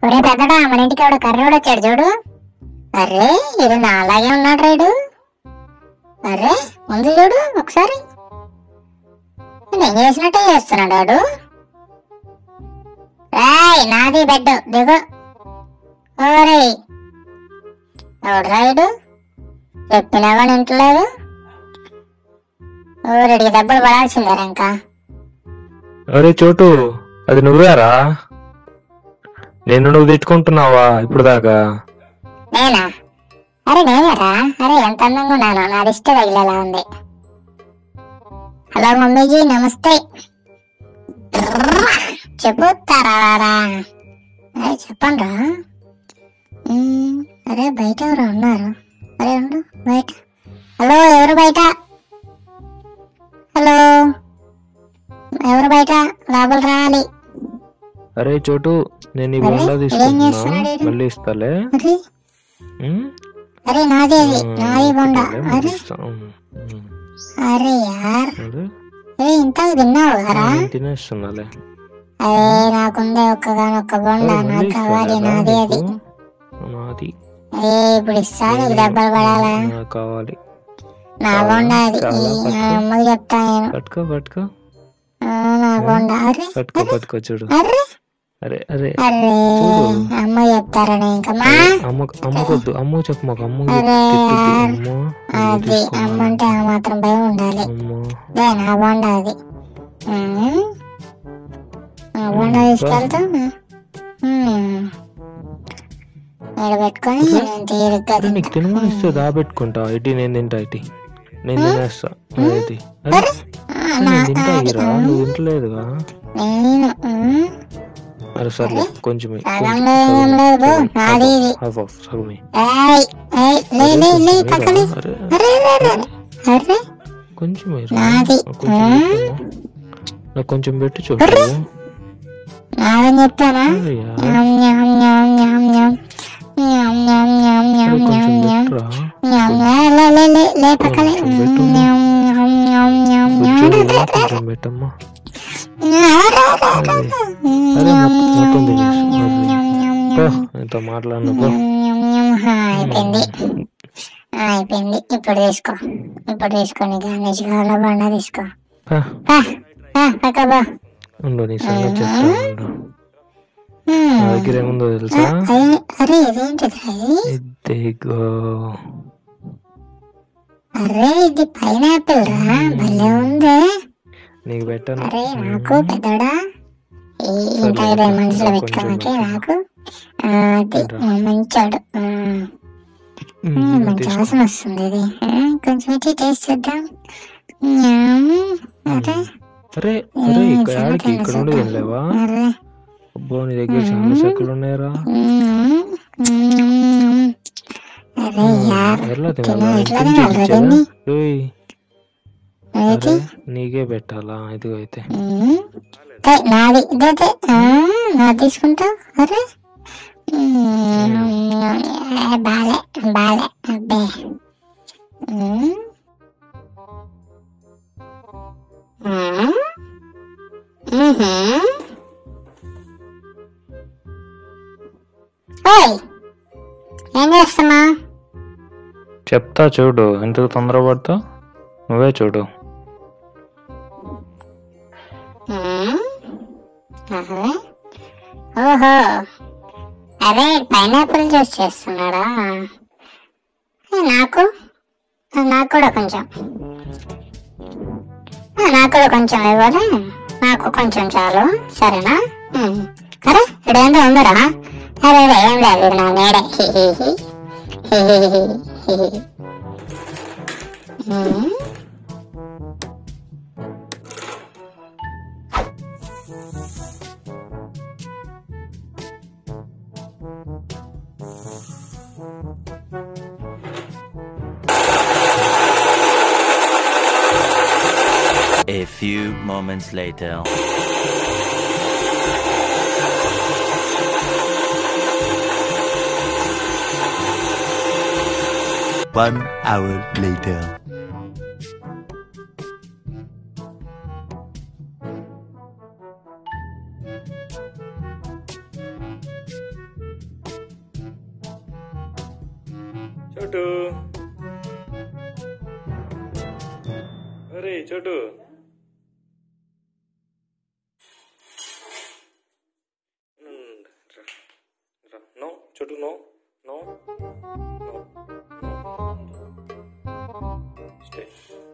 ఒరే పెద్దడా మన ఇంటికి ఎవడో కర్రోడు వచ్చాడు చూడు అరే ఇది నా అలాగే ఉన్నాడు రైడు అరే ముందు చూడు ఒకసారి నేను చేసినట్టే చేస్తున్నాడు వాడు రాయ్ నాది బెడ్ దిగు ఓరే ఎవడు రాయుడు చెప్పినా కానీ వింటలేదు ఊరెడికి దెబ్బలు పడాల్సిందేరా ఇంకా అరే చోటు అది నువ్వేరా నేను నువ్వు తిట్టుకుంటున్నావా ఇప్పుడు దాకా నేనా అరే నేనేరా అరే ఎంత అందంగా ఉన్నాను నా దిష్ట తగిలేలా ఉంది హలో మమ్మీజీ నమస్తే చెప్పు తారారా అరే చెప్పండి రా అరే బయట ఎవరు ఉన్నారు అరే ఉండు బయట హలో ఎవరు బయట హలో ఎవరు బయట లోపల రావాలి అరే చోటు నేను ఈ అరే, బొండా ఏం తీసుకుంటున్నా చేస్తున్నాడు ఈడు? మళ్ళీ ఇస్తాలే అరే ఉమ్? అరే నాది అది ఉమ్, నాది బొండ ఇస్తాలే, మళ్ళీ అరే ఇస్తా. ఉమ్, ఉమ్. అరే యార్ అరే, ఏ ఇంతకు తిన్నావు కదరా నేను తినేస్తున్నాలే అదే నాకుందే ఒక్కగానొక్క బొండ అరే, మళ్ళీ నాకు కావాలి ఇస్తారా నాది అది నీకు? నాది ఏ ఇప్పుడు ఇస్తా నీకు దెబ్బలు పడాలా నాకు కావాలి నా చాలా, బొండ అది చాలా ఈ పట్టుకో. నా అమ్మకి చెప్తా నేను పట్టుకో పట్టుకో ఆ, నా బొండ అరే పట్టుకో పట్టుకో చూడు అరే అరే అరే అరే చూడు. అమ్మ చెప్తారని ఇంకా మా అమ్మ అమ్మకొద్దు అమ్మ చెప్పు మాకు అమ్మ అరే, తిట్టుద్ది అమ్మ అది అమ్మ అంటే ఆ మాత్రం భయం ఉండాలి అమ్మ అదే నా బొండ అది ఉమ్. ఆ బొండ తీసుకెళ్తా ఉమ్. ఈడ పెట్టుకొని నేను తీరిగ్గా అరే నీకు తినమని ఇస్తే దాబెట్టుకుంటా ఇటీ నేను తింటా ఇటీ నేను తినేస్తా అదే ఇటీ. అరే ఆ, అరే, నా నేను తింటా అది, ఇరా నువ్వు తింటలేదుగా నేను ఉమ్. అరే సర్లే కొంచెం సగంలో ఏం లేదు నాది ఇది సగమే ఏయ్, ఏయ్, లే లే లే పక్కనే అరే అరే అరే, అరే అరే కొంచెం నాది. కొంచెం పెట్టమ్మా. నాకు కొంచెం పెట్టు చూడు నాదని చెప్తానా అయ్యా, న్యామ్ న్యామ్ న్యామ్ న్యామ్ న్యామ్ న్యామ్ న్యామ్ న్యామ్ అరే న్యామ్ కొంచెం న్యామ్ న్యామ్ పెట్టురా న్యామ్ న్యామ్ లే లే లే లే పక్కనే కొంచెం పెట్టు. న్యామ్ న్యామ్ న్యామ్ న్యామ్ న్యామ్ బుజ్జోడుగా కొంచెం పెట్టమ్మా న్యామ్ అరే అరే మొత్తం మొత్తం తినేసి పో ఎంతో మాట్లాడిన పో హా, అయిపోయింది ఆ, అయిపోయింది ఇప్పుడు తీసుకో ఇప్పుడు తీసుకొని గార్నిష్ కావాలా బండ తీసుకో పా, పా, పా, పక్క పో. ఉండు నీ సంగతి చెప్తా ఉండు హ్మ్. నా దగ్గర ఏముందో తెలుసా అరే అరే ఇదేంటిది ఇది ఇదిగో అరే ఇది పైనాపిల్ రా భలే ఉంది నీకు పెట్టను అరే నాకు పెద్దడా ఈ ఇంత ఇదే మనసులో పెట్టుకోమాకే నాకు ఆ, అది మంచాడు ఆ, ఉమ్, ఆ, ఇదిగో మంచి తీసుకో. వాసన వస్తుంది ఇది ఆ, కొంచెం ఇచ్చి టేస్ట్ చేద్దాం న్యామ్. అరే అరే అరే ఉమ్, ఇక్కడ ఆడికి సంగతి ఇక్కడ ఉండి చేద్దాం. తినలేవా అరే అబ్బో నీ దగ్గర చాలా సెక్కులు ఉన్నాయరా మ్మ్. మ్మ్. అరే యార్ ఎట్లా తిన తినాలా ఎట్లా ఇంటికి తినాలి చూపించాలా? దీన్ని ఏయ్, అయితే అరే, నీకే పెట్టాలా ఇదిగో అయితే మ్మ్. తే, నాది ఇదైతే ఆ, నాది తీసుకుంటా అరే మ్మ్. ఏ, బాలే బాలే అబ్బే మ్మ్. మ్మ్. మ్మ్హ్మ్. ఓయ్ ఏం చేస్తున్నా చెప్తా చూడు ఎందుకు తొందరపడతా నువ్వే చూడు అరే ఓహో అరే పైనాపిల్ జ్యూస్ చేస్తున్నాడా ఏ, నాకు ఆ, నాకు కూడా కొంచెం ఆ, నాకు కూడా కొంచెం ఇవ్వాలి నాకు కొంచెం చాలు సరేనా ఉమ్. అరే ఇదేంటో ఉందరా అరే అరే ఏం లేదు ఇది నా నేడే హి, హి, హి. హి, హి, హి, హి, హి. ఉమ్. A few moments later. One hour later. చోటు అరే Chotu no Chotu no no no stay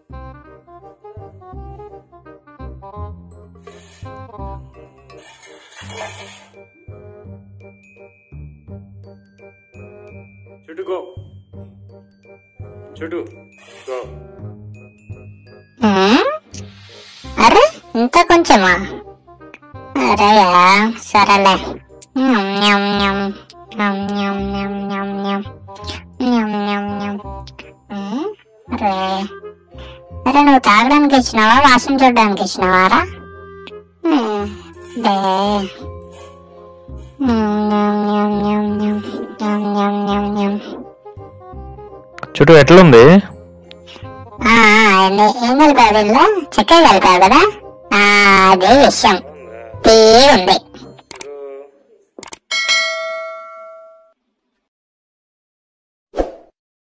Chotu go Chotu go um, అరే ఇంత కొంచెమా అరే సరేలే న్యం, న్యం, న్యం. న్యం, న్యం, న్యం, న్యం, న్యం. న్యం, న్యం, న్యం. ఉమ్, అరే అరే నువ్వు తాగడానికి ఇచ్చినావా వాసన చూడడానికి ఇచ్చినావారా ఉమ్, బే న్యం, న్యం, న్యం, న్యం, న్యం, న్యం, న్యం, న్యం. చుట్టూ ఎట్లుంది ఆ, ఆ, ఏంది- ఏం కలిపావు దీనిలో చక్కెర కలిపావు కదా ఆ, అదే విషయం టీ ఉంది